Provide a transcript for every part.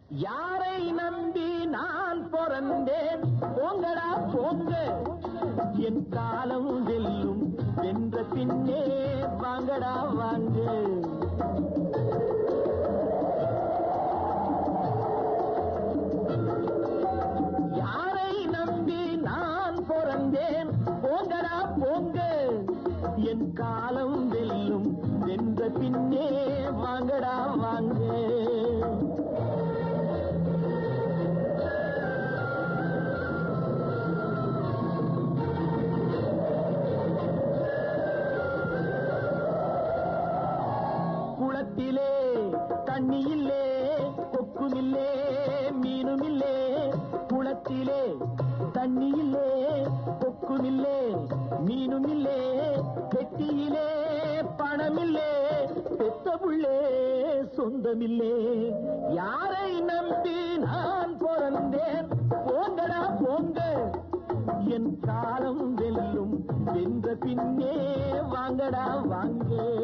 யாரை நம்பி நான் பிறந்தேன் போங்கடா போங்க என் காலம் வெல்லும் வென்ற பின்னே வாங்கடா வாங்க யாரை நம்பி நான் பிறந்தேன் போங்கடா போங்க என் காலம் வெல்லும் வென்ற பின்னே வாங்கடா வாங்க குளத்திலே தண்ணி இல்லே கொக்குமில்லே மீனுமில்லே குளத்திலே தண்ணி இல்லே கொக்குமில்லே மீனுமில்லே பெட்டியிலே பணமில்லே பெத்த புள்ளே சொந்தமில்லே யாரை நம்பி நான் பிறந்தேன் போங்கடா போங்க என் காலம் வெல்லும் வென்ற பின்னே வாங்கடா வாங்க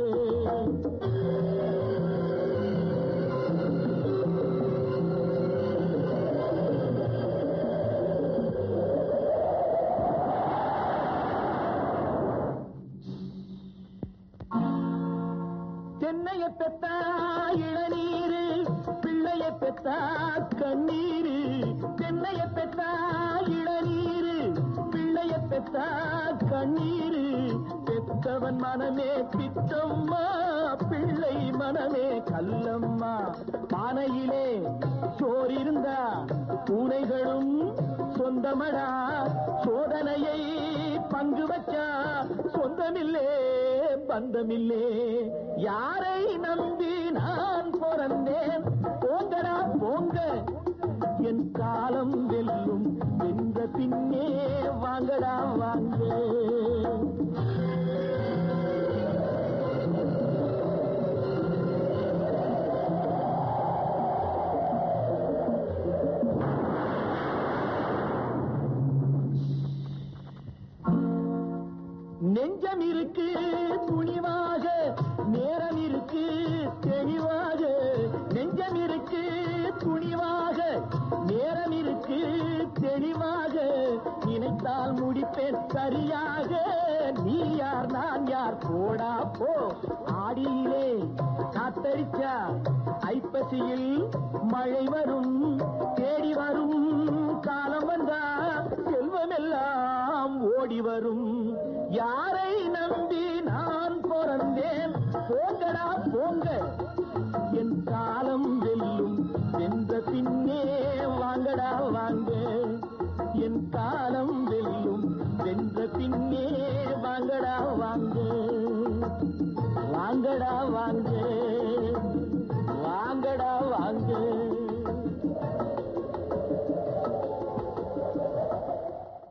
தென்னைய பெத்தா இளநீரு பிள்ளைய பெத்தா கண்ணீரு தென்னைய பெத்தா இளநீரு பிள்ளைய பெத்தா கண்ணீரு பெத்தவன் மனமே பித்தம்மா பிள்ளை மனமே கல்லம்மா பானையிலே சோறிருந்தா பூனைகளும் சொந்தமடா சோதனையை பங்கு வச்சா சொந்தமில்லே பந்தமில்லே யாரை நம்பி நான் பிறந்தேன் போங்கடா போங்க என் காலம் வெல்லும் என்ற பின்னே வாங்கடா வாங்க நெஞ்சம் இருக்கு துணிவாக நேரம் இருக்கு தெளிவாக நெஞ்சம் இருக்கு துணிவாக நேரம் இருக்கு தெளிவாக நினைத்தால் முடிப்பேன் சரியாக நீ யார் நான் யார் போடா போ ஆடியிலே காத்தடிச்சா ஐப்பசியில் மழை வரும் தேடி வரும் காலம் வந்தா செல்வமெல்லாம் ஓடி வரும் யாரை நம்பி நான் பிறந்தேன் போங்கடா போங்க என் காலம் வெல்லும் வென்ற பின்னே வாங்கடா வாங்க என் காலம் வெல்லும் வென்ற பின்னே வாங்கடா வாங்க வாங்கடா வாங்க